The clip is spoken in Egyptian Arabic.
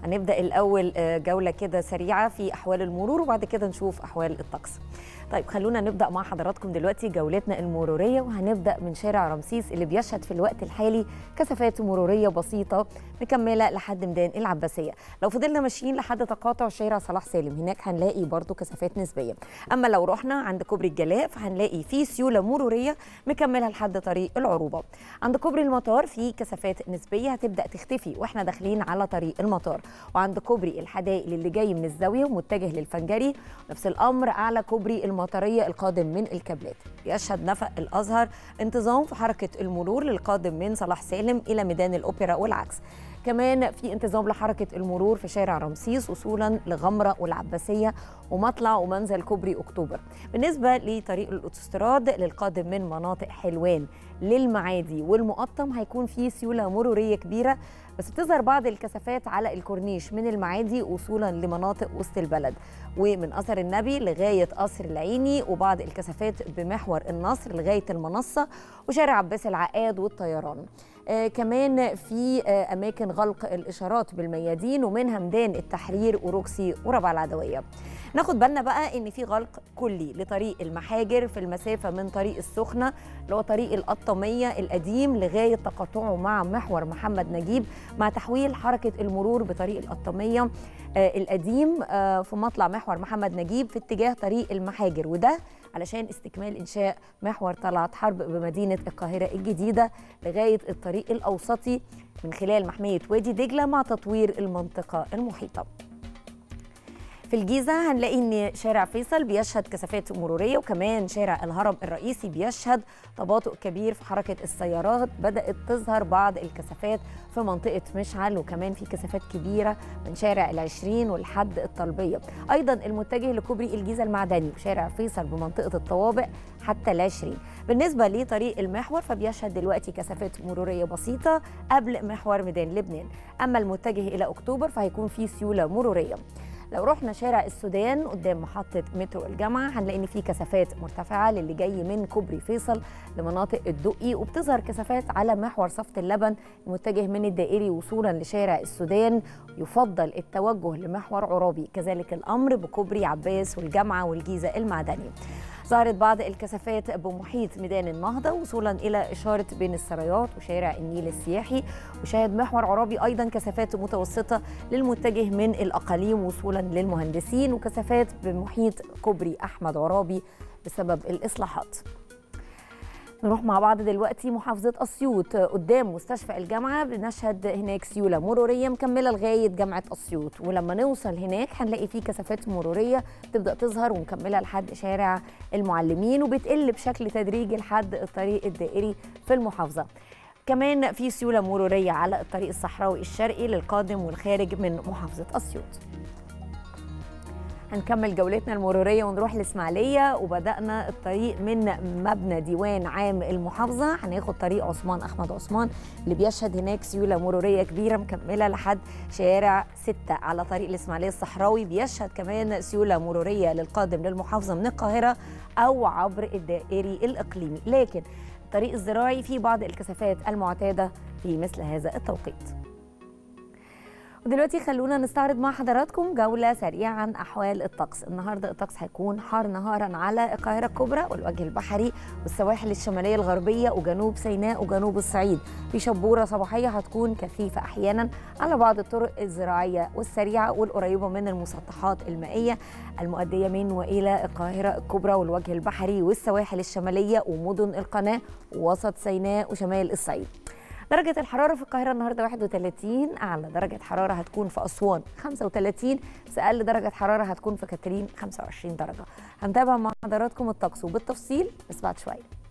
هنبدا الاول آه، جوله كده سريعه في احوال المرور وبعد كده نشوف احوال الطقس طيب خلونا نبدا مع حضراتكم دلوقتي جولتنا المروريه وهنبدا من شارع رمسيس اللي بيشهد في الوقت الحالي كثافات مروريه بسيطه مكمله لحد ميدان العباسيه لو فضلنا ماشيين لحد تقاطع شارع صلاح سالم هناك هنلاقي برضو كثافات نسبيه اما لو رحنا عند كوبري الجلاء فهنلاقي في سيوله مروريه مكمله لحد طريق العروبه عند كوبري المطار في كثافات نسبيه هتبدا تختفي واحنا داخلين على طريق المطار وعند كوبري الحدائق اللي جاي من الزاويه ومتجه للفنجري نفس الامر اعلى كوبري المطريه القادم من الكابلات يشهد نفق الازهر انتظام في حركه المرور للقادم من صلاح سالم الى ميدان الاوبرا والعكس كمان في انتظام لحركه المرور في شارع رمسيس وصولا لغمره والعباسيه ومطلع ومنزل كوبري اكتوبر بالنسبه لطريق الاوتوستراد للقادم من مناطق حلوان للمعادي والمقطم هيكون في سيوله مروريه كبيره بس بتظهر بعض الكثافات على الكورنيش من المعادي وصولا لمناطق وسط البلد ومن اثر النبي لغايه قصر العيني وبعض الكثافات بمحور النصر لغايه المنصه وشارع عباس العقاد والطيران آه كمان في آه اماكن غلق الاشارات بالميادين ومنها ميدان التحرير وروكسي وربع العدويه ناخد بالنا بقى ان في غلق كلي لطريق المحاجر في المسافه من طريق السخنه اللي هو طريق القطاميه القديم لغايه تقاطعه مع محور محمد نجيب مع تحويل حركه المرور بطريق القطاميه آه القديم آه في مطلع محور محمد نجيب في اتجاه طريق المحاجر وده علشان استكمال انشاء محور طلعت حرب بمدينه القاهره الجديده لغايه الطريق الاوسطي من خلال محميه وادي دجله مع تطوير المنطقه المحيطه. في الجيزة هنلاقي إن شارع فيصل بيشهد كثافات مرورية وكمان شارع الهرم الرئيسي بيشهد تباطؤ كبير في حركة السيارات بدأت تظهر بعض الكثافات في منطقة مشعل وكمان في كثافات كبيرة من شارع العشرين ولحد الطلبية أيضا المتجه لكوبري الجيزة المعدني وشارع فيصل بمنطقة الطوابق حتى العشرين بالنسبة لطريق المحور فبيشهد دلوقتي كثافات مرورية بسيطة قبل محور ميدان لبنان أما المتجه إلى أكتوبر فهيكون في سيولة مرورية لو رحنا شارع السودان قدام محطة مترو الجامعة هنلاقي إن في كثافات مرتفعة للي جاي من كوبري فيصل لمناطق الدقي وبتظهر كثافات على محور صفت اللبن المتجه من الدائري وصولا لشارع السودان يفضل التوجه لمحور عرابي كذلك الأمر بكوبري عباس والجامعة والجيزة المعدني ظهرت بعض الكثافات بمحيط ميدان النهضة وصولا إلى إشارة بين السرايات وشارع النيل السياحي وشاهد محور عرابي أيضا كثافات متوسطة للمتجه من الأقاليم وصولا للمهندسين وكثافات بمحيط كوبري أحمد عرابي بسبب الإصلاحات نروح مع بعض دلوقتي محافظة أسيوط قدام مستشفى الجامعة بنشهد هناك سيولة مرورية مكملة لغاية جامعة أسيوط ولما نوصل هناك هنلاقي فيه كثافات مرورية تبدأ تظهر ومكملة لحد شارع المعلمين وبتقل بشكل تدريجي لحد الطريق الدائري في المحافظة كمان في سيولة مرورية على الطريق الصحراوي الشرقي للقادم والخارج من محافظة أسيوط هنكمل جولتنا المرورية ونروح الإسماعيلية وبدأنا الطريق من مبنى ديوان عام المحافظة هناخد طريق عثمان أحمد عثمان اللي بيشهد هناك سيولة مرورية كبيرة مكملة لحد شارع ستة على طريق الإسماعيلية الصحراوي بيشهد كمان سيولة مرورية للقادم للمحافظة من القاهرة أو عبر الدائري الإقليمي لكن الطريق الزراعي فيه بعض الكثافات المعتادة في مثل هذا التوقيت ودلوقتي خلونا نستعرض مع حضراتكم جولة سريعة عن أحوال الطقس النهاردة الطقس هيكون حار نهارا على القاهرة الكبرى والوجه البحري والسواحل الشمالية الغربية وجنوب سيناء وجنوب الصعيد في شبورة صباحية هتكون كثيفة أحيانا على بعض الطرق الزراعية والسريعة والقريبة من المسطحات المائية المؤدية من وإلى القاهرة الكبرى والوجه البحري والسواحل الشمالية ومدن القناة ووسط سيناء وشمال الصعيد درجة الحرارة في القاهرة النهاردة 31 أعلى درجة حرارة هتكون في أسوان 35 بس أقل درجة حرارة هتكون في كاترين 25 درجة هنتابع مع حضراتكم الطقس وبالتفصيل بس بعد شوية